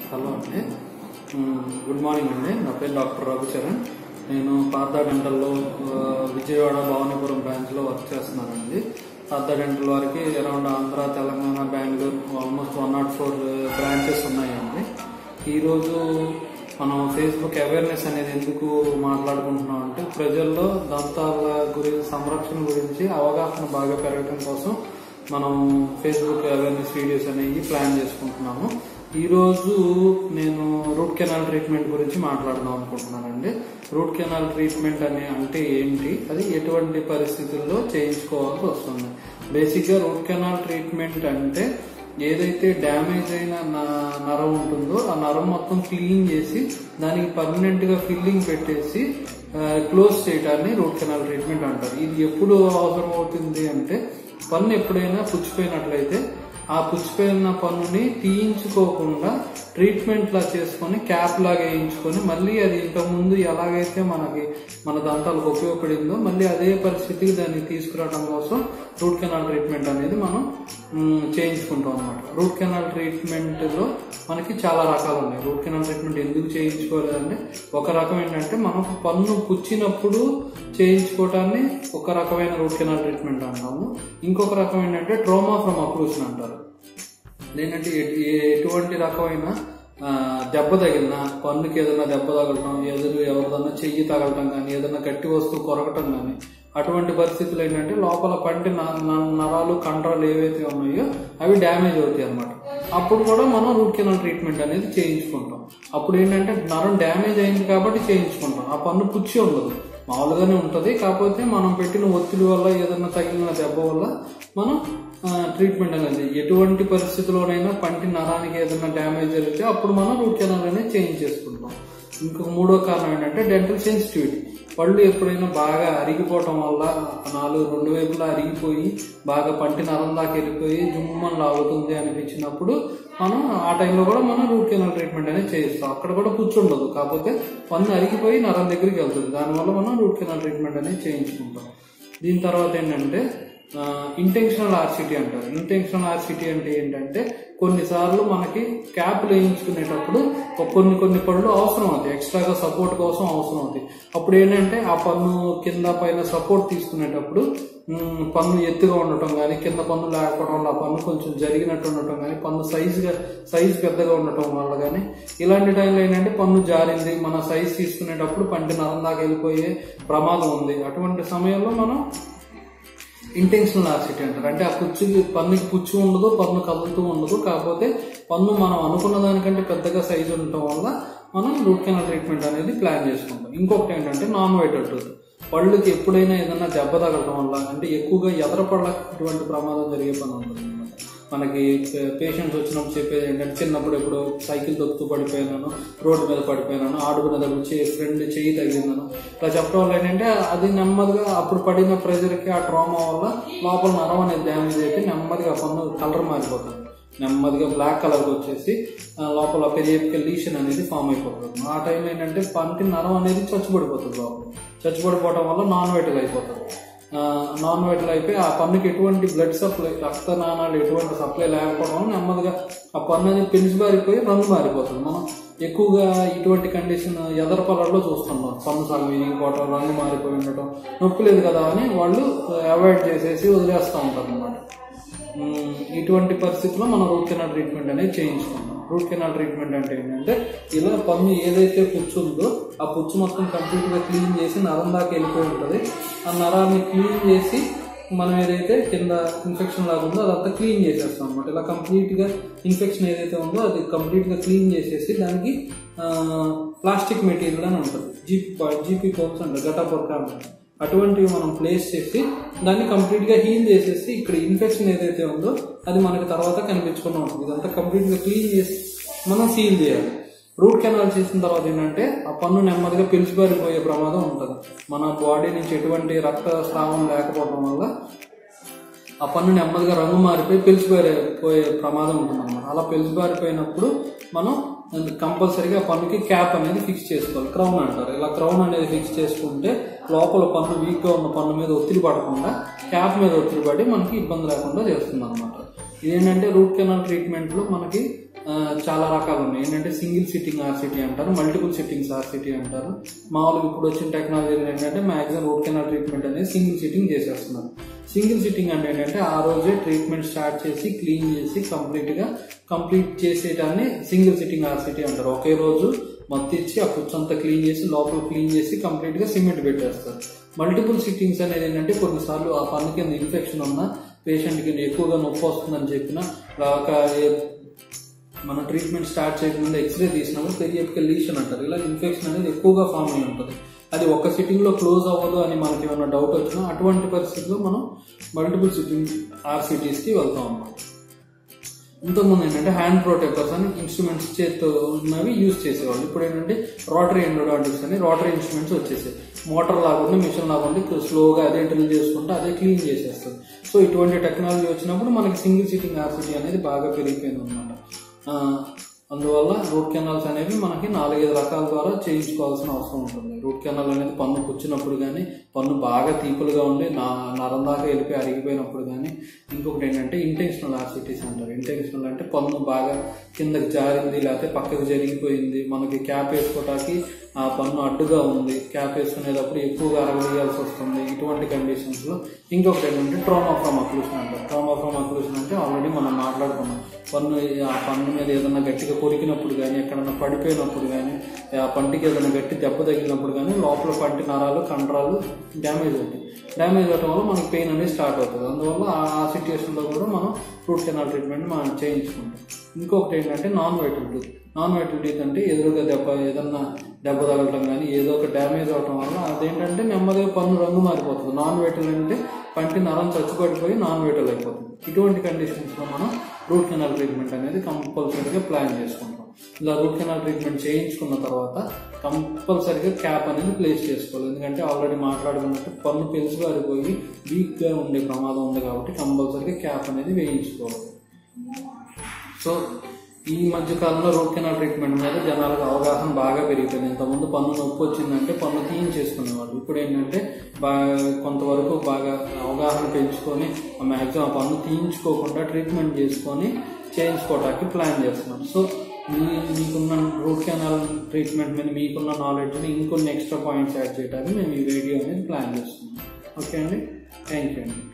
Hello అండి మ్, good morning అండి నా పేరు డాక్టర్ రఘుచరణ్ నేను పార్థ డెంటల్లో ఆ, విజయవాడ భవానీపురం బ్రాంచ్లో వర్క్ చేస్తున్నానండి పార్థ డెంటల్ వారికి around Andhra Telangana Bengaluru almost one nought four branches ఉన్నాయండి ఈరోజు మనం ఫేస్బుక్ అవేర్నెస్ అనేది ఎందుకు మాట్లాడుకుంటున్నాం అంటే ప్రజల్లో దంతాల గురించి సంరక్షణ గురించి అవగాహన బాగా పెరగడం కోసం మనం ఫేస్బుక్ అవేర్నెస్ వీడియోస్ అనేవి ప్లాన్ చేసుకుంటున్నాము ఈ రోజు నేను రూట్ కెనాల్ ట్రీట్మెంట్ గురించి మాట్లాడదాం అనుకుంటున్నానండి రూట్ కెనాల్ ట్రీట్మెంట్ అనే అంటే ఏంటి అది ఎటువంటి పరిస్థితుల్లో చేయించుకోవాల్సి వస్తుంది బేసిక్ గా రూట్ కెనాల్ ట్రీట్మెంట్ అంటే ఏదైతే డ్యామేజ్ అయిన న- నరం ఉంటుందో ఆ నరం మొత్తం క్లీన్ చేసి దానికి పర్మనెంట్ గా ఫిల్లింగ్ పెట్టేసి క్లోజ్ చేయడాన్ని రూట్ కెనాల్ ట్రీట్మెంట్ అంటారు ఇది ఎప్పుడు అవసరం అవుతుంది అంటే పన్ను ఎప్పుడైనా పుచ్చిపోయినట్లయితే ఆ పుచ్చిపోయిన పన్నుని తీయించుకోకుండా ట్రీట్మెంట్ లా చేసుకొని క్యాప్ లాగా వేయించుకొని మళ్ళీ అది ఇంతకు ముందు ఎలాగైతే మనకి మన దంతాలకు ఉపయోగపడిందో మళ్ళీ అదే పరిస్థితికి దాన్ని తీసుకురావడం కోసం రూట్ కెనాల్ ట్రీట్మెంట్ అనేది మనం మ్, చేయించుకుంటాం అనమాట రూట్ కెనాల్ ట్రీట్మెంట్ లో మనకి చాలా రకాలు ఉన్నాయి రూట్ కెనాల్ ట్రీట్మెంట్ ఎందుకు చేయించుకోలేదంటే ఒక రకం ఏంటంటే మనకు పన్ను పుచ్చినప్పుడు చేయించుకోవటాన్ని ఒక రకమైన రూట్ కెనాల్ ట్రీట్మెంట్ అంటాము ఇంకొక రకం ఏంటంటే ట్రోమా ఫ్రమ్ అక్లూషన్ అంటారు లేదంటే ఎటు- ఏ- ఎటువంటి రకమైన ఆ, దెబ్బ తగిలిన పన్నుకి ఏదైనా దెబ్బ తగలటం ఎదురు ఎవరిదన్నా చెయ్యి తగలటం కానీ ఏదైనా గట్టి వస్తువు కొరకటం కానీ అటువంటి పరిస్థితులు ఏంటంటే లోపల పంటి న- న- నరాలు కండరాలు ఏవైతే ఉన్నాయో అవి డ్యామేజ్ అవుతాయి అన్నమాట అప్పుడు కూడా మనం రూట్ కెనాల్ ట్రీట్మెంట్ అనేది చేయించుకుంటాం అప్పుడు ఏంటంటే నరం డ్యామేజ్ అయింది కాబట్టి చేయించుకుంటాం ఆ పన్ను పుచ్చి ఉండదు మామూలుగానే ఉంటది కాకపోతే మనం పెట్టిన ఒత్తిడి వల్ల ఏదైనా తగిలిన దెబ్బ వల్ల మనం ఆ, ట్రీట్మెంట్ అనేది ఎటువంటి పరిస్థితిలోనైనా పంటి నరానికి ఏదైనా డ్యామేజ్ జరిగితే అప్పుడు మనం రూట్ కెనాల్ అనేది చేంజ్ చేసుకుంటాం ఇంకొక మూడో కారణం ఏంటంటే డెంటల్ సెన్సిటివిటీ పళ్ళు ఎప్పుడైనా బాగా అరిగిపోవటం వల్ల నాలుగు రెండు వైపులా అరిగిపోయి బాగా పంటి నరం దాకా వెళ్ళిపోయి జుమ్మని లాగుతుంది అనిపించినప్పుడు మనం ఆ టైంలో కూడా మనం రూట్ కెనాల్ ట్రీట్మెంట్ అనేది చేయిస్తాం అక్కడ కూడా కూర్చుండదు కాకపోతే పన్ను అరిగిపోయి నరం దగ్గరికి వెళ్తుంది దానివల్ల మనం రూట్ కెనాల్ ట్రీట్మెంట్ అనేది చేయించుకుంటాం దీని తర్వాత ఏంటంటే ఇంటెన్షనల్ ఆర్సిటీ అంటారు ఇంటెన్షనల్ ఆర్సిటీ అంటే ఏంటంటే కొన్నిసార్లు మనకి క్యాప్ వేయించుకునేటప్పుడు ఒక కొన్ని కొన్ని పళ్ళు అవసరం అవుతాయి ఎక్స్ట్రాగా సపోర్ట్ కోసం అవసరం అవుతాయి అప్పుడు ఏంటంటే ఆ పన్ను కింద పైన సపోర్ట్ తీసుకునేటప్పుడు మ్, పన్ను ఎత్తుగా ఉండటం కానీ కింద పన్ను లేకపోవడం వల్ల ఆ పన్ను కొంచెం జరిగినట్టు ఉండటం కానీ పన్ను సైజుగా సైజు పెద్దగా ఉండటం వల్ల కానీ ఇలాంటి టైంలో ఏంటంటే పన్ను జారింది మన సైజ్ తీసుకునేటప్పుడు పంటి నరం దాకా వెళ్ళిపోయే ప్రమాదం ఉంది అటువంటి సమయంలో మనం ఇంటెన్షనల్ ఆసిటీ అంటారు అంటే ఆ పుచ్చుకి పన్నుకి పుచ్చు ఉండదు పన్ను కదులుతూ ఉండదు కాకపోతే పన్ను మనం అనుకున్న దానికంటే పెద్దగా సైజు ఉండటం వల్ల మనం రూట్ కెనాల్ ట్రీట్మెంట్ అనేది ప్లాన్ చేసుకుంటాం ఇంకొకటి ఏంటంటే నాన్ వైటల్ టూత్ పళ్ళుకి ఎప్పుడైనా ఏదైనా దెబ్బ తగలటం వల్ల అంటే ఎక్కువగా ఎదర పళ్ళకి ఇటువంటి ప్రమాదం జరిగే పని ఉంటుంది మనకి పేషెంట్స్ వచ్చినప్పుడు చెప్పేది ఏంటంటే చిన్నప్పుడు ఎప్పుడు సైకిల్ దొక్కుతూ పడిపోయినాను రోడ్డు మీద పడిపోయినాను ఆడుకునేటప్పుడు చే ఫ్రెండ్ చెయ్యి తగిలిందను ఇట్లా చెప్పడం వల్ల ఏంటంటే అది నెమ్మదిగా అప్పుడు పడిన ప్రెజర్కి ఆ ట్రామా వల్ల లోపల నరం అనేది డ్యామేజ్ అయిపోయి నెమ్మదిగా పన్ను కలర్ మారిపోతుంది నెమ్మదిగా బ్లాక్ కలర్ వచ్చేసి ఆ, లోపల పెరియపికల్ లీషన్ అనేది ఫామ్ అయిపోతుంది ఆ టైం ఏంటంటే పంటి నరం అనేది చచ్చుపడిపోతుంది లోపల చచ్చుపడిపోవడం వల్ల నాన్ వైటల్ అయిపోతుంది నాన్ వైటల్ అయిపోయి ఆ పన్నుకి ఎటువంటి బ్లడ్ సప్లై రక్త నాణాలు ఎటువంటి సప్లై లేకపోవడం వల్ల నెమ్మదిగా ఆ పన్ను అనేది పెంచి మారిపోయి రంగు మారిపోతుంది మనం ఎక్కువగా ఇటువంటి కండిషన్ ఎదర పొలాల్లో చూస్తున్నాం పన్ను సగం విరిగిపోవటం రంగు మారిపోయి ఉండటం నొప్పి లేదు కదా అని వాళ్ళు అవాయిడ్ చేసేసి వదిలేస్తూ ఉంటారు అనమాట మ్మ్. ఇటువంటి పరిస్థితుల్లో మనం రూట్ కెనాల్ ట్రీట్మెంట్ అనేది చేయించుకుంటాం రూట్ కెనాల్ ట్రీట్మెంట్ అంటే ఏంటంటే ఇలా పన్ను ఏదైతే పుచ్చు ఉందో ఆ పుచ్చు మొత్తం కంప్లీట్ గా క్లీన్ చేసి నరం దాకా వెళ్ళిపోయి ఉంటుంది ఆ నరాన్ని క్లీన్ చేసి మనం ఏదైతే కింద ఇన్ఫెక్షన్ లాగా ఉందో అదంతా క్లీన్ చేసేస్తాం అనమాట ఇలా కంప్లీట్ గా ఇన్ఫెక్షన్ ఏదైతే ఉందో అది కంప్లీట్ గా క్లీన్ చేసేసి దానికి ప్లాస్టిక్ మెటీరియల్ అని ఉంటుంది జీపీ జీపీ కోప్స్ అంటారు గటాపొరక అంటారు అటువంటివి మనం ప్లేస్ చేసి దాన్ని కంప్లీట్ గా హీల్ చేసేసి ఇక్కడ ఇన్ఫెక్షన్ ఏదైతే ఉందో అది మనకి తర్వాత కనిపించకుండా ఉంటుంది ఇదంతా కంప్లీట్ గా క్లీన్ చేసి మనం సీల్ చేయాలి రూట్ కెనాల్ చేసిన తర్వాత ఏంటంటే ఆ పన్ను నెమ్మదిగా పిలిచిపారిపోయే ప్రమాదం ఉంటుంది మన బాడీ నుంచి ఎటువంటి రక్త స్రావం లేకపోవడం వల్ల ఆ పన్ను నెమ్మదిగా రంగు మారిపోయి పిలిచిపారి పోయే ప్రమాదం ఉంటుంది అనమాట అలా పిలిచిపారిపోయినప్పుడు మనం కంపల్సరీగా ఆ పన్నుకి క్యాప్ అనేది ఫిక్స్ చేసుకోవాలి క్రౌన్ అంటారు ఇలా క్రౌన్ అనేది ఫిక్స్ చేసుకుంటే లోపల పన్ను వీక్ గా ఉన్న పన్ను మీద ఒత్తిడి పడకుండా క్యాప్ మీద ఒత్తిడి పడి మనకి ఇబ్బంది లేకుండా చేస్తుంది అనమాట ఇదేంటంటే రూట్ కెనాల్ ట్రీట్మెంట్ లో మనకి ఆ, ఆ, చాలా రకాలు ఉన్నాయి ఏంటంటే సింగిల్ సిట్టింగ్ ఆర్సిటీ అంటారు మల్టిపుల్ సిట్టింగ్స్ ఆర్సిటీ అంటారు మామూలుగా ఇప్పుడు వచ్చిన టెక్నాలజీ ఏంటంటే మ్యాక్సిమం రూట్ కెనాల్ ట్రీట్మెంట్ అనేది సింగిల్ సిట్టింగ్ చేసేస్తున్నారు సింగిల్ సిట్టింగ్ అంటే ఏంటంటే ఆ రోజే ట్రీట్మెంట్ స్టార్ట్ చేసి క్లీన్ చేసి కంప్లీట్ గా కంప్లీట్ చేసేటాన్ని సింగిల్ సిట్టింగ్ ఆర్సిటీ అంటారు ఒకే రోజు మత్తు ఇచ్చి ఆ కుచ్చు అంతా క్లీన్ చేసి లోపల క్లీన్ చేసి కంప్లీట్ గా సిమెంట్ పెట్టేస్తారు మల్టిపుల్ సిట్టింగ్స్ అనేది ఏంటంటే కొన్నిసార్లు ఆ పన్ను కింద ఇన్ఫెక్షన్ ఉన్నా పేషెంట్ కి ఎక్కువగా నొప్పి వస్తుందని చెప్పిన లేక ఏ- మన ట్రీట్మెంట్ స్టార్ట్ చేయకముందు ఎక్స్రే తీసినప్పుడు పెరియాపికల్ లీషన్ అంటారు ఇలా ఇన్ఫెక్షన్ అనేది ఎక్కువగా ఫామ్ అయి ఉంటుంది అది ఒక్క సిట్టింగ్ లో క్లోజ్ అవ్వదు అని మనకి ఏమైనా డౌట్ వచ్చినా అటువంటి పరిస్థితుల్లో మనం మల్టిపుల్ సిట్టింగ్ ఆర్సిటీస్ కి వెళ్తాం అన్నమాట ఇంతకుముందు ఏంటంటే హ్యాండ్ ప్రొటెక్టర్స్ అని ఇన్స్ట్రుమెంట్స్ చేతితో ఉన్నవి యూజ్ చేసేవాళ్ళు ఇప్పుడు ఏంటంటే రోటరీ ఎండోడాంటిక్స్ అని రోటరీ ఇన్స్ట్రుమెంట్స్ వచ్చేసాయి మోటార్ లాగుండి మిషన్ లాగుండి స్లోగా అదే డ్రిల్ చేసుకుంటే అదే క్లీన్ చేసేస్తుంది సో ఇటువంటి టెక్నాలజీ వచ్చినప్పుడు మనకి సింగిల్ సిట్టింగ్ ఆర్సిటీ అనేది బాగా పెరిగిపోయింది అనమాట అందువల్ల రూట్ కెనాల్స్ అనేవి మనకి నాలుగైదు రకాల ద్వారా చేయించుకోవాల్సిన అవసరం ఉంటుంది రూట్ కెనాల్ అనేది పన్ను పుచ్చినప్పుడు కానీ పన్ను బాగా తీపులుగా ఉండి నా నరం దాకా వెళ్ళిపోయి అరిగిపోయినప్పుడు కానీ ఇంకొకటి ఏంటంటే ఇంటెన్షనల్ ఆర్సిటీస్ అంటారు ఇంటెన్షనల్ అంటే పన్ను బాగా కిందకి జారింది లేకపోతే పక్కకి జరిగిపోయింది మనకి క్యాప్ వేసుకోవటానికి ఆ పన్ను అడ్డుగా ఉంది క్యాప్ వేసుకునేటప్పుడు ఎక్కువగా అరగదీయాల్సి వస్తుంది ఇటువంటి కండిషన్స్ లో ఇంకొకటి ఏంటంటే ట్రోమా ఫ్రమ్ అక్లూషన్ అంటారు ట్రోమా ఫ్రమ్ అక్లూషన్ అంటే ఆల్రెడీ మనం మాట్లాడుకున్నాం పన్ను ఆ పన్ను మీద ఏదైనా గట్టిగా కొరికినప్పుడు కానీ ఎక్కడన్నా పడిపోయినప్పుడు కానీ ఆ పంటికి ఏదైనా గట్టి దెబ్బ తగిలినప్పుడు కానీ లోపల పంటి నరాలు కండరాలు డ్యామేజ్ అవుతాయి డ్యామేజ్ అవడం వల్ల మనకి పెయిన్ అనేది స్టార్ట్ అవుతుంది అందువల్ల ఆ సిచ్యుయేషన్ లో కూడా మనం రూట్ కెనాల్ ట్రీట్మెంట్ మనం చేయించుకుంటాం ఇంకొకటి ఏంటంటే non vital tooth non vital teeth అంటే ఎదురుగా దెబ్బ ఏదన్నా దెబ్బ తగలటం కానీ ఏదో ఒక డ్యామేజ్ అవటం వల్ల అదేంటంటే నెమ్మదిగా పన్ను రంగు మారిపోతుంది నాన్ వైటల్ అంటే పంటి నరం చచ్చుపడిపోయి నాన్ వైటల్ అయిపోతుంది ఇటువంటి కండిషన్స్ లో మనం రూట్ కెనాల్ ట్రీట్మెంట్ అనేది కంపల్సరీగా ప్లాన్ చేసుకుంటాం ఇలా రూట్ కెనాల్ ట్రీట్మెంట్ చేయించుకున్న తర్వాత కంపల్సరీగా క్యాప్ అనేది ప్లేస్ చేసుకోవాలి ఎందుకంటే ఆల్రెడీ మాట్లాడుకున్నట్టు పన్ను పెలుసు గారిపోయి వీక్ గా ఉండే ప్రమాదం ఉంది కాబట్టి కంపల్సరీగా క్యాప్ అనేది వేయించుకోవాలి సో ఈ మధ్య కాలంలో రూట్ కెనాల్ ట్రీట్మెంట్ మీద జనాలకు అవగాహన బాగా పెరిగిపోయింది ఇంతకుముందు పన్ను నొప్పి వచ్చిందంటే పన్ను తీయించేసుకునేవాళ్ళు ఇప్పుడు ఏంటంటే బాగా కొంతవరకు బాగా అవగాహన పెంచుకొని మ్యాక్సిమం ఆ పన్ను తీయించుకోకుండా ట్రీట్మెంట్ చేసుకొని చేయించుకోవడానికి ప్లాన్ చేస్తున్నాం సో మీ మీకున్న రూట్ కెనాల్ ట్రీట్మెంట్ మీద మీకున్న నాలెడ్జ్ని ఇంకొన్ని ఎక్స్ట్రా పాయింట్స్ యాడ్ చేయడానికి మేము ఈ వీడియో అనేది ప్లాన్ చేస్తున్నాం ఓకే అండి థ్యాంక్ యూ అండి